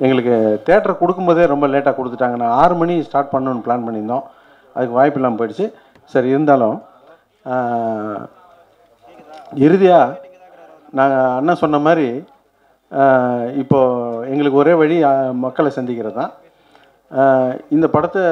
எங்களுக்கு தேட்டர் கொடுக்கும்போதே ரொம்ப லேட்டாக கொடுத்துட்டாங்க நான் ஆறு மணி ஸ்டார்ட் பண்ணணும்னு பிளான் பண்ணியிருந்தோம் அதுக்கு வாய்ப்பு இல்லாமல் போயிடுச்சு சரி இருந்தாலும் இறுதியாக நாங்கள் அண்ணன் சொன்ன மாதிரி ஆஹ், இப்போ எங்களுக்கு ஒரே வழி ஆஹ், மக்களை சந்திக்கிறது தான் ஆஹ், இந்த படத்தை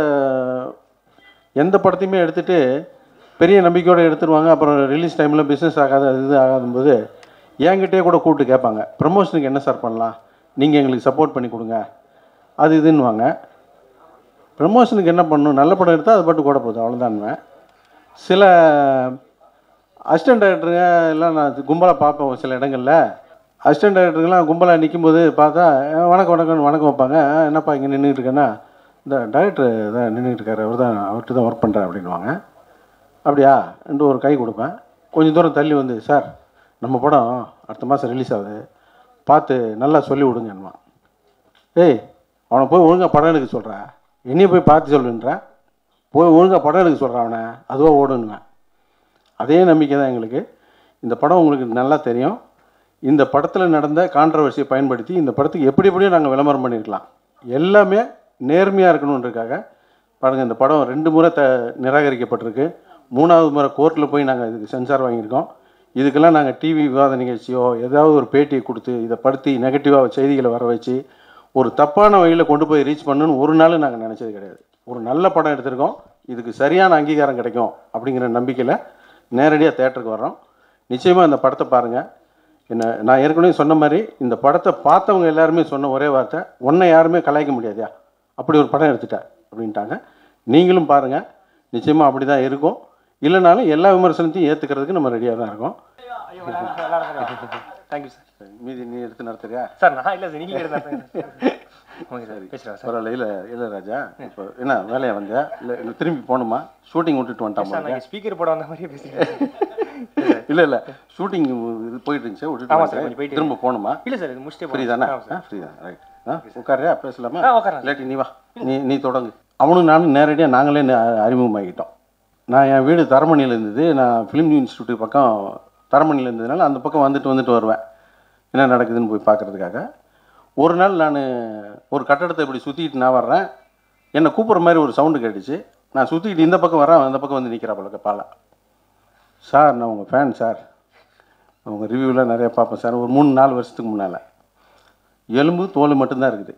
எந்த படத்தையுமே எடுத்துகிட்டு பெரிய நம்பிக்கையோடு எடுத்துருவாங்க அப்புறம் ரிலீஸ் டைமில் பிஸ்னஸ் ஆகாது அது இது ஆகாதும்போது என்கிட்டயே கூட கூப்பிட்டு கேட்பாங்க ப்ரமோஷனுக்கு என்ன சார் பண்ணலாம் நீங்கள் எங்களுக்கு சப்போர்ட் பண்ணி கொடுங்க அது இதுன்னுவாங்க ப்ரமோஷனுக்கு என்ன பண்ணணும் நல்ல படம் எடுத்தால் அது பாட்டு கூட போகுது அவ்வளோதானுவேன் சில அசிஸ்டன்ட் டைரக்டருங்க எல்லாம் நான் கும்பலாக பார்ப்பேன் ஒரு சில இடங்களில் அசிஸ்டன்ட் டைரக்டருங்கெல்லாம் கும்பலாக நிக்கும்போது பார்த்தா "அஹ், வணக்கம் வணக்கம்னு வணக்கம் வைப்பாங்க "அஹ், என்னப்பா இங்கே நின்றுட்டு இருக்கேன்னா இந்த டைரக்டர் தான் நின்றுட்டு இருக்காரு அவர் தான் அவர்கிட்ட தான் ஒர்க் பண்ணுறேன் அப்படின்வாங்க அப்படியா என்று ஒரு கை கொடுப்பேன் கொஞ்சம் தூரம் தள்ளி வந்து சார் நம்ம படம் அடுத்த மாதம் ரிலீஸ் ஆகுது பார்த்து நல்லா சொல்லி விடுங்கன்னுவான் ஏய் அவனை போய் ஒழுங்காக படம் எடுக்க சொல்கிறேன் என்னையும் போய் பார்த்து சொல்லுன்றேன் போய் ஒழுங்காக படம் எடுக்க சொல்கிறான் அவனை அதுவாக ஓடுன்னுவேன் அதே நம்பிக்கை தான் எங்களுக்கு இந்த படம் உங்களுக்கு நல்லா தெரியும் இந்த படத்தில் நடந்த கான்ட்ரவர்சியை பயன்படுத்தி இந்த படத்துக்கு எப்படி எப்படியும் நாங்கள் விளம்பரம் பண்ணியிருக்கலாம் எல்லாமே நேர்மையாக இருக்கணுன்றதுக்காக பாருங்கள் இந்த படம் ரெண்டு முறை த நிராகரிக்கப்பட்டிருக்கு மூணாவது முறை கோர்ட்டில் போய் நாங்கள் இதுக்கு சென்சார் வாங்கியிருக்கோம் இதுக்கெல்லாம் நாங்கள் டிவி விவாத நிகழ்ச்சியோ ஏதாவது ஒரு பேட்டியை கொடுத்து இதை படுத்தி நெகட்டிவாக செய்திகளை வர வச்சு ஒரு தப்பான வழியில் கொண்டு போய் ரீச் பண்ணணும்னு ஒரு நாள் நாங்கள் நினச்சது கிடையாது ஒரு நல்ல படம் எடுத்திருக்கோம் இதுக்கு சரியான அங்கீகாரம் கிடைக்கும் அப்படிங்கிற நம்பிக்கையில் நேரடியாக தேட்டருக்கு வர்றோம் நிச்சயமாக இந்த படத்தை பாருங்கள் என்ன நான் ஏற்கனவே சொன்ன மாதிரி இந்த படத்தை பார்த்தவங்க எல்லாருமே சொன்ன ஒரே வார்த்தை உன்னை யாருமே கலாய்க்க முடியாதுயா அப்படி ஒரு படம் எடுத்துட்ட அப்படின்ட்டாங்க நீங்களும் பாருங்கள் நிச்சயமாக அப்படி தான் இருக்கும் இல்லைனாலும் எல்லா விமர்சனத்தையும் ஏற்றுக்கிறதுக்கு நம்ம ரெடியாக தான் இருக்கோம் தேங்க்யூ சார் மீதி நீ எடுத்து நடத்துறியா சார் நான் இல்லை சார் நீங்கள் இருந்தால் ஓகே சார் பேசுகிறேன் சார் பரவாயில்ல இல்லை இல்லை ராஜா இப்போ என்ன வேலையா வந்தியா இல்லை இல்லை திரும்பி போகணுமா ஷூட்டிங் விட்டுட்டு வந்துட்டாமா சார் நான் ஸ்பீக்கர் போட வந்த மாதிரியே பேசுகிறேன் இல்லை இல்லை ஷூட்டிங் இது போயிட்டு இருந்துச்சு விட்டுட்டு ஆமா சார், வந்துட்டேன். கொஞ்சம் போயிட்டு திரும்ப போகணுமா இல்லை சார் இது முடிச்சுட்டே ஃப்ரீ போகிறேன் தானே ஆ ஃப்ரீ தான் ரைட் ஆ உட்காரியா பேசலாமா ஆ, உட்காருங்க. இல்லாட்டி நீ வா நீ நீ தொடங்கு அவனும் நானும் நேரடியாக நாங்களே ந- அறிமுகமாகிட்டோம் நான் என் வீடு தரமணியில் இருந்தது நான் ஃபிலிம் இன்ஸ்டியூட் பக்கம் தரமணியில் இருந்ததுனால அந்த பக்கம் வந்துட்டு வந்துட்டு வருவேன் என்ன நடக்குதுன்னு போய் பார்க்குறதுக்காக ஒரு நாள் நான் ஒரு கட்டடத்தை இப்படி சுற்றிக்கிட்டு நான் வர்றேன் என்னை கூப்பிட்ற மாதிரி ஒரு சவுண்டு கேட்டுச்சு நான் சுற்றிக்கிட்டு இந்த பக்கம் வரேன் அந்த பக்கம் வந்து நிற்கிறா போல பாலா சார் நான் உங்கள் ஃபேன் சார் உங்கள் ரிவ்யூலாம் நிறைய பார்ப்பேன் சார் ஒரு மூணு நாலு வருஷத்துக்கு முன்னால் எலும்பு தோல் மட்டும்தான் இருக்குது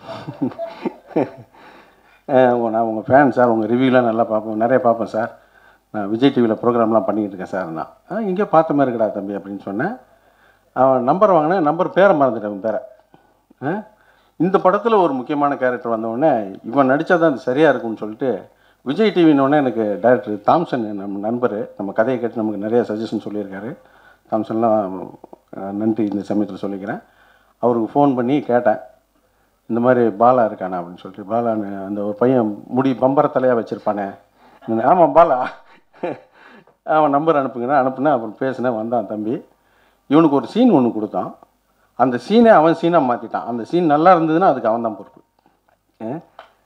அஹ் உங்க- நான் உங்கள் ஃபேன் சார் உங்கள் ரிவ்யூலாம் நல்லா பார்ப்பேன் நிறைய பார்ப்பேன் சார் நான் விஜய் டிவியில் ப்ரோக்ராம்லாம் பண்ணிக்கிட்டு இருக்கேன் சார் நான் ஆ இங்கே பார்த்த மாதிரி இருக்கடா தம்பி அப்படின்னு சொன்னேன் அவன் நம்பர் வாங்கினேன் நம்பர் பேரை மறந்துட்டேன் அவன் பேரை ஆ? இந்த படத்தில் ஒரு முக்கியமான கேரக்டர் வந்தவுடனே இவன் நடித்தா தான் அது சரியாக இருக்கும்னு சொல்லிட்டு விஜய் டிவின்னொடனே எனக்கு டைரக்டர் தாம்சன் நம்ம நண்பர் நம்ம கதையை கேட்டு நமக்கு நிறைய சஜஷன் சொல்லியிருக்காரு தாம்சன்லாம் அஹ், நன்றி இந்த சமயத்தில் சொல்லிக்கிறேன் அவருக்கு ஃபோன் பண்ணி கேட்டேன் இந்த மாதிரி பாலா இருக்கானா அப்படின்னு சொல்லிட்டு பாலான்னு அந்த ஒரு பையன் முடி பம்பர தலையாக வச்சுருப்பானே ஆமாம் பாலா அவன் நம்பர் அனுப்புங்கன்னா அனுப்புனேன் அப்புறம் பேசினேன் வந்தான் தம்பி இவனுக்கு ஒரு சீன் ஒன்று கொடுத்தான் அந்த சீனை அவன் சீனாக மாற்றிட்டான் அந்த சீன் நல்லா இருந்ததுன்னா அதுக்கு அவன் தான் பொறுப்பு ஏன்?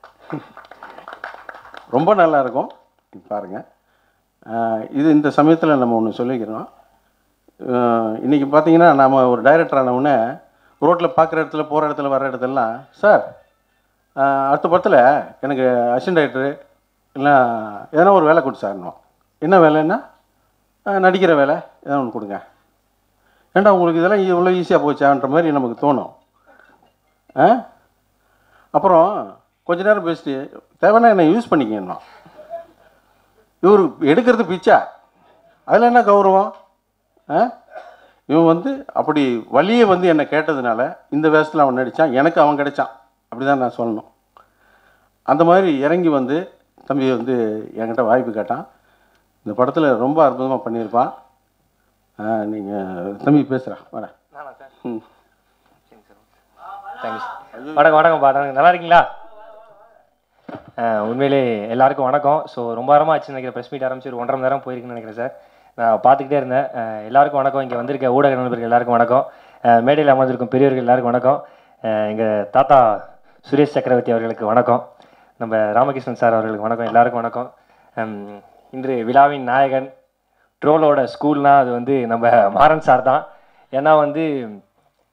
ரொம்ப நல்லா இருக்கும் பாருங்கள் இது இந்த சமயத்தில் நம்ம ஒன்று சொல்லிக்கிறோம் அஹ், இன்னைக்கு பார்த்தீங்கன்னா நாம் ஒரு டைரக்டர் ஆனவுடனே ரோட்டில் பார்க்குற இடத்துல போகிற இடத்துல வர இடத்துலலாம் சார் அஹ், அடுத்த படத்தில் எனக்கு அசிஸ்டன்ட் டைரக்டரு இல்லை எதனா ஒரு வேலை கொடு சார்னுவோம் என்ன வேலைன்னா அஹ், நடிக்கிற வேலை எதனா ஒன்று கொடுங்க ஏன்டா உங்களுக்கு இதெல்லாம் இவ்வளோ ஈஸியாக போச்சான்ற மாதிரி நமக்கு தோணும் ஆ அப்புறம் கொஞ்ச நேரம் பேசிட்டு தேவைன்னா என்னை யூஸ் பண்ணிக்கணும் இவர் எடுக்கிறது பிச்சா அதில் என்ன கௌரவம் ஆ இவன் வந்து அப்படி வழியே வந்து என்னை கேட்டதுனால இந்த வேஷத்தில் அவன் நடித்தான் எனக்கு அவன் கிடைச்சான் அப்படி தான் நான் சொல்லணும் அந்த மாதிரி இறங்கி வந்து தம்பி வந்து என்கிட்ட வாய்ப்பு கேட்டான் இந்த படத்தில் ரொம்ப அற்புதமாக பண்ணியிருப்பான் நீங்கள் தம்பி பேசுகிறா வரேன் நானா சார் ம் சரிங்க சார் தேங்க்யூ சார் வணக்கம் வணக்கம் பா வணக்கம். நல்லா இருக்கீங்களா அஹ், உண்மையிலே எல்லாருக்கும் வணக்கம் ஸோ ரொம்ப வாரமாக ஆச்சு நினைக்கிறேன் ப்ரெஸ் மீட் ஆரம்பிச்சு ஒரு ஒன்றரை மணி நேரம் போயிருக்குன்னு நினைக்கிறேன் சார் நான் பார்த்துக்கிட்டே இருந்தேன் அஹ், எல்லாருக்கும் வணக்கம் இங்கே வந்திருக்க ஊடக நண்பர்கள் எல்லாருக்கும் வணக்கம் அஹ், மேடையில் அமர்ந்திருக்கும் பெரியவர்கள் எல்லாருக்கும் வணக்கம் எங்கள் தாத்தா சுரேஷ் சக்கரவர்த்தி அவர்களுக்கு வணக்கம் நம்ம ராமகிருஷ்ணன் சார் அவர்களுக்கு வணக்கம் எல்லாருக்கும் வணக்கம் ஹம், இன்று விழாவின் நாயகன் ட்ரோலோட ஸ்கூல்னால் அது வந்து நம்ம மாறன் சார் தான் ஏன்னா வந்து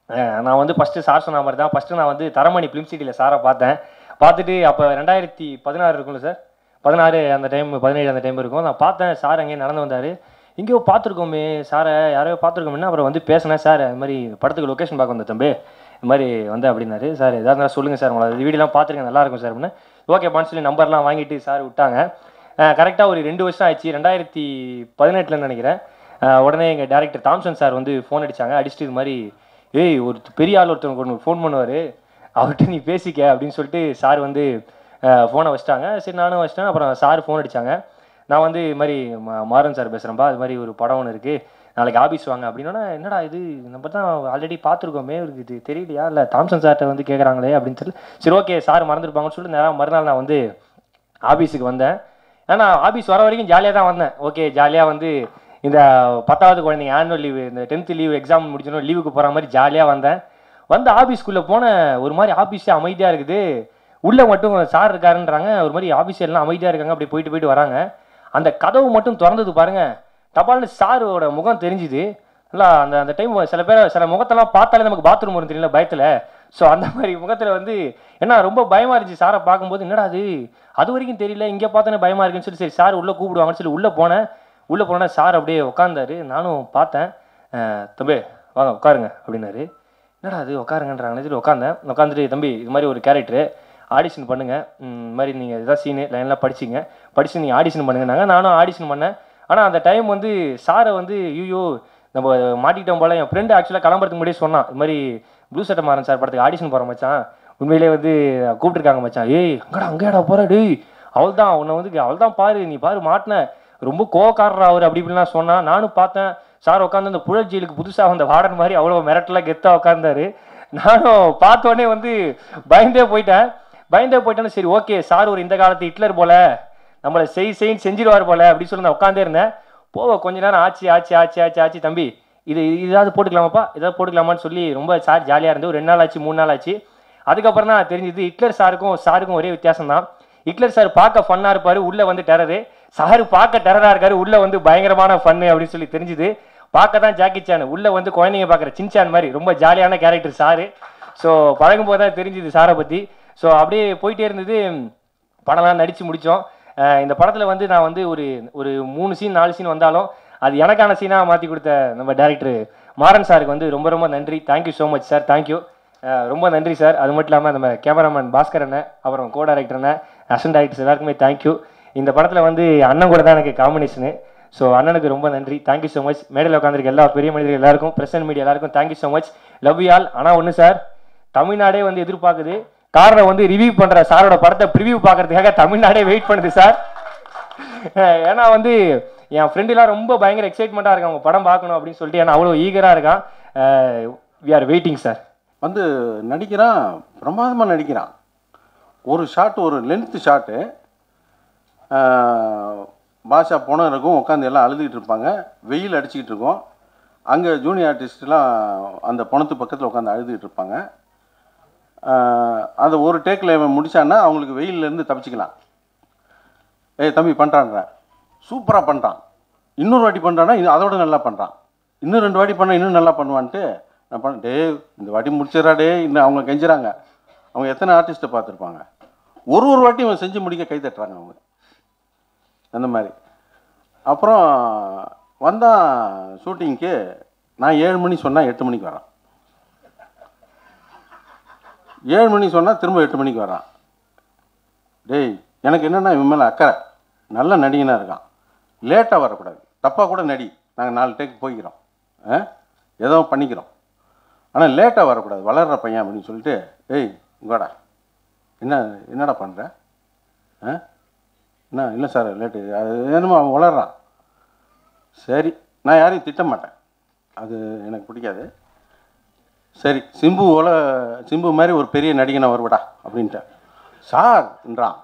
அஹ் நான் வந்து ஃபஸ்ட்டு சார் சொன்ன மாதிரி தான் ஃபஸ்ட்டு நான் வந்து தரமணி ஃபிலிம் சிட்டியில் சாரை பார்த்தேன் பார்த்துட்டு அப்போ ரெண்டாயிரத்தி பதினாறு இருக்கும்ல சார் பதினாறு அந்த டைம் பதினேழு அந்த டைம் இருக்கும் நான் பார்த்தேன் சார் அங்கேயே நடந்து வந்தார் எங்கேயோ பார்த்துருக்கோமே சாரை யாரையோ பார்த்துருக்கோமே அப்புறம் வந்து பேசினேன் சார் இது மாதிரி படத்துக்கு லொக்கேஷன் பார்க்க வந்த தம்பி இது மாதிரி வந்து அப்படின்னாரு சார் எதாவது இருந்தாலும் சொல்லுங்கள் சார் உங்களை வீடியோலாம் பார்த்துருக்கேன் நல்லா இருக்கும் சார் அப்படின்னு ஓகேப்பான்னு சொல்லி நம்பர்லாம் வாங்கிட்டு சார் விட்டாங்க கரெக்டாக ஒரு ரெண்டு வருஷம் ஆச்சு ரெண்டாயிரத்தி பதினெட்டுலன்னு நினைக்கிறேன் அஹ் உடனே எங்கள் டேரக்டர் தாம்சன் சார் வந்து ஃபோன் அடிச்சாங்க அடிச்சுட்டு இது மாதிரி ஏய் ஒரு பெரிய ஆள் ஒருத்தவங்க ஒன்று ஃபோன் பண்ணுவார் அவர்கிட்ட நீ பேசிக்க அப்படின்னு சொல்லிட்டு சார் வந்து ஃபோனை வச்சிட்டாங்க சரி நானும் வச்சிட்டேன் அப்புறம் சார் ஃபோன் அடிச்சாங்க நான் வந்து இது மாதிரி மா- மாறன் சார் பேசுகிறேன்ப்பா இது மாதிரி ஒரு படம் ஒன்று இருக்குது நாளைக்கு ஆஃபீஸ் வாங்க அப்படின்னா என்னடா இது நம்ம தான் ஆல்ரெடி பார்த்துருக்கோமே இவருக்கு இது தெரியலையா இல்லை தாம்சன் சார்கிட்ட வந்து கேட்குறாங்களே அப்படின்னு சொல்லி சரி ஓகே சார் மறந்துருப்பாங்கன்னு சொல்லிட்டு நேரம் மறுநாள் நான் வந்து ஆஃபீஸுக்கு வந்தேன் ஏன்னா ஆஃபீஸ் வர வரைக்கும் ஜாலியாக தான் வந்தேன் ஓகே ஜாலியாக வந்து இந்த பத்தாவது குழந்தைங்க ஆனுவல் லீவு இந்த டென்த்து லீவ் எக்ஸாம் முடிச்சணும் லீவுக்கு போகிற மாதிரி ஜாலியாக வந்தேன் வந்து ஆஃபீஸ்க்குள்ளே போன ஒரு மாதிரி ஆஃபீஸே அமைதியாக இருக்குது உள்ளே மட்டும் சார் இருக்காருன்றாங்க ஒரு மாதிரி ஆஃபீஸ் எல்லாம் அமைதியாக இருக்காங்க அப்படி போயிட்டு போயிட்டு வராங்க அந்த கதவு மட்டும் திறந்தது பாருங்க டபால்னு சாரோட முகம் தெரிஞ்சுது நல்லா அந்த அந்த டைம் சில பேர் சில முகத்தெல்லாம் பார்த்தாலே நமக்கு பாத்ரூம் வரும் தெரியல பயத்தில் ஸோ அந்த மாதிரி முகத்தில் வந்து என்ன ரொம்ப பயமாக இருந்துச்சு சாரை பார்க்கும்போது என்னடா அது அது வரைக்கும் தெரியல இங்கே பார்த்தோன்னே பயமாக இருக்குன்னு சொல்லி சரி சார் உள்ளே கூப்பிடுவாங்கன்னு சொல்லி உள்ளே போனேன் உள்ளே போனேன் சார் அப்படியே உட்காந்தாரு நானும் பார்த்தேன் அஹ், தம்பி வாங்க உட்காருங்க அப்படின்னாரு என்னடா அது உட்காருங்கன்றாங்களே சரி உட்காந்தேன் உட்காந்துட்டு தம்பி இது மாதிரி ஒரு கேரக்டரு ஆடிஷன் பண்ணுங்க ம், இந்த மாதிரி நீங்கள் இதான் சீனு லைன்லாம் படிச்சிங்க படிச்சு நீங்கள் ஆடிஷன் பண்ணுங்கன்னாங்க நானும் ஆடிஷன் பண்ணேன் ஆனால் அந்த டைம் வந்து சாரை வந்து ஐயோ நம்ம மாட்டிக்கிட்டோம் போல என் ஃப்ரெண்டு ஆக்சுவலாக கிளம்புறதுக்கு முன்னாடியே சொன்னான் இது மாதிரி ப்ளூ சட்டை மாறன் சார் படத்துக்கு ஆடிஷன் போகிற மச்சான் உண்மையிலே வந்து கூப்பிட்டுருக்காங்க மச்சான் ஏய் அங்கடா அங்கேடா போகிற டேய் அவள் தான் உன்னை வந்து அவள் தான் பாரு நீ பாரு மாட்டின ரொம்ப கோவக்காரர் அவர் அப்படி இப்படிலாம் சொன்னா நானும் பார்த்தேன் சார் உட்காந்து அந்த புழல் ஜெயிலுக்கு புதுசாக வந்த வார்டன் மாதிரி அவ்வளோ மிரட்டலாக கெத்தாக உட்காந்தாரு நானும் பார்த்த உடனே வந்து பயந்தே போயிட்டேன் பயந்தே போயிட்டேன்னு சரி ஓகே சார் ஒரு இந்த காலத்து ஹிட்லர் போல நம்மளை செய் செய்ன்னு செஞ்சிருவார் போல அப்படி சொல்லி நான் உட்காந்தே இருந்தேன் போவ கொஞ்ச நேரம் ஆச்சு ஆச்சு ஆச்சு ஆச்சு ஆச்சு தம்பி இது இதாவது போட்டுக்கலாமாப்பா இதாவது போட்டுக்கலாமான்னு சொல்லி ரொம்ப சார் ஜாலியாக இருந்து ஒரு ரெண்டு நாள் ஆச்சு மூணு நாள் ஆச்சு அதுக்கப்புறம் தான் தெரிஞ்சது ஹிட்லர் சாருக்கும் சாருக்கும் ஒரே வித்தியாசம் தான் ஹிட்லர் சார் பார்க்க ஃபன்னாக இருப்பார் உள்ளே வந்து டெரரு சாரு பார்க்க டெரராக இருக்காரு உள்ளே வந்து பயங்கரமான ஃபன்னு அப்படின்னு சொல்லி தெரிஞ்சுது பார்க்க தான் ஜாக்கி சான் உள்ளே வந்து குழந்தைங்க பார்க்குற சின்சான் மாதிரி ரொம்ப ஜாலியான கேரக்டர் சாரு ஸோ பழகும் போது தான் தெரிஞ்சுது சாரை பற்றி ஸோ அப்படியே போயிட்டே இருந்தது படம்லாம் நடித்து முடித்தோம் இந்த படத்தில் வந்து நான் வந்து ஒரு ஒரு மூணு சீன் நாலு சீன் வந்தாலும் அது எனக்கான சீனாக மாற்றி கொடுத்த நம்ம டேரக்டர் மாறன் சாருக்கு வந்து ரொம்ப ரொம்ப நன்றி thank you so much sir thank you ரொம்ப நன்றி சார் அது மட்டும் இல்லாமல் நம்ம கேமராமேன் பாஸ்கர் அண்ணன் அப்புறம் கோ டேரக்டர் அண்ணன் அசன் டேரக்டர்ஸ் எல்லாருக்குமே தேங்க்யூ இந்த படத்தில் வந்து அண்ணன் கூட தான் எனக்கு காம்பினேஷனு ஸோ அண்ணனுக்கு ரொம்ப நன்றி தேங்க்யூ ஸோ மச் மேடையில் உட்காந்துருக்க எல்லா பெரிய மனிதர்கள் எல்லாருக்கும் பிரசன்ட் மீடியா எல்லாருக்கும் thank you so much love you all ஆனால் ஒன்று சார் தமிழ்நாடே வந்து எதிர்பார்க்குது காரணம் வந்து ரிவ்யூ பண்ற சாரோட படத்தை ப்ரிவ்யூ பார்க்கறதுக்காக தமிழ்நாடே வெயிட் பண்ணுது சார் ஏன்னா வந்து என் ஃப்ரெண்டுலாம் ரொம்ப பயங்கர எக்ஸைட்மெண்ட்டாக இருக்கான் அவங்க படம் பார்க்கணும் அப்படின்னு சொல்லிட்டு ஏன்னா அவ்வளோ ஈகராக இருக்கான் வி ஆர் வெயிட்டிங் சார் வந்து நடிக்கிறான் பிரமாதமாக நடிக்கிறான் ஒரு ஷாட் ஒரு லென்த்து ஷாட்டு பாஷா போன இருக்கும் உட்காந்து எல்லாம் அழுதுகிட்டு இருப்பாங்க வெயில் அடிச்சுக்கிட்டு இருக்கோம் அங்கே ஜூனியர் ஆர்டிஸ்ட்லாம் அந்த பணத்து பக்கத்தில் உட்காந்து அழுதுகிட்டு இருப்பாங்க ஆஹ் அந்த ஒரு டேக்கில் இவன் முடிச்சான்னா அவங்களுக்கு வெயில்லேருந்து தப்பிச்சுக்கலாம் ஏய் தம்பி பண்ணுறான்ற சூப்பராக பண்ணுறான் இன்னொரு வாட்டி பண்ணுறான்னா இது அதோட நல்லா பண்ணுறான் இன்னும் ரெண்டு வாட்டி பண்ணால் இன்னும் நல்லா பண்ணுவான்ட்டு நான் பண்ண டே இந்த வாட்டி முடிச்சிடறா டே இன்னும் அவங்க கெஞ்சுறாங்க அவங்க எத்தனை ஆர்டிஸ்ட்டை பார்த்துருப்பாங்க ஒரு ஒரு வாட்டி இவன் செஞ்சு முடிக்க கை தட்டுறாங்க அவங்க அந்த மாதிரி அப்புறம் வந்தான் ஷூட்டிங்க்கு நான் ஏழு மணி சொன்னால் எட்டு மணிக்கு வரான் ஏழு மணி சொன்னால் திரும்ப எட்டு மணிக்கு வரான் டேய் எனக்கு என்னென்னா இவன் மேலே அக்கறை நல்ல நடிகனாக இருக்கான் லேட்டாக வரக்கூடாது தப்பாக கூட நடி நாங்கள் நாலு டேக் போய்க்கிறோம் ஆ ஏதோ பண்ணிக்கிறோம் ஆனால் லேட்டாக வரக்கூடாது வளர்ற பையன் அப்படின்னு சொல்லிட்டு ஏய் இங்கோடா என்ன என்னடா பண்ணுற ஆ என்ன இல்லை சார் லேட்டு அது என்னமோ அவன் வளர்றான் சரி நான் யாரையும் திட்ட மாட்டேன் அது எனக்கு பிடிக்காது சரி சிம்பு போல சிம்பு மாதிரி ஒரு பெரிய நடிகனை வருவடா அப்படின்ட்டேன் சார்ன்றான்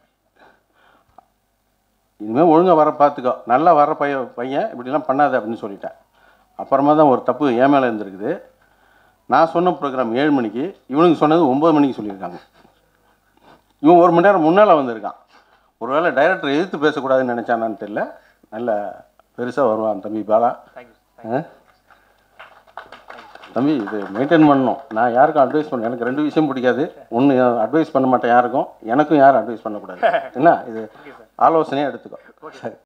இனிமேல் ஒழுங்காக வர பார்த்துக்கோ நல்லா வர பையன் பையன் இப்படிலாம் பண்ணாத அப்படின்னு சொல்லிட்டேன் அப்புறமா தான் ஒரு தப்பு என் மேலே இருந்திருக்குது நான் சொன்ன ப்ரோக்ராம் ஏழு மணிக்கு இவனுக்கு சொன்னது ஒம்பது மணிக்கு சொல்லியிருக்காங்க இவன் ஒரு மணி நேரம் முன்னால் வந்திருக்கான் ஒருவேளை டைரக்டர் எதிர்த்து பேசக்கூடாதுன்னு நினச்சானான்னு தெரியல நல்ல பெருசாக வருவான் தம்பி பாலா ஆ? தம்பி இது மெயின்டைன் பண்ணணும் நான் யாருக்கும் அட்வைஸ் பண்ண எனக்கு ரெண்டு விஷயம் பிடிக்காது ஒன்று அட்வைஸ் பண்ண மாட்டேன் யாருக்கும் எனக்கும் யாரும் அட்வைஸ் பண்ணக்கூடாது என்ன இது ஆலோசனையாக எடுத்துக்கோ சரி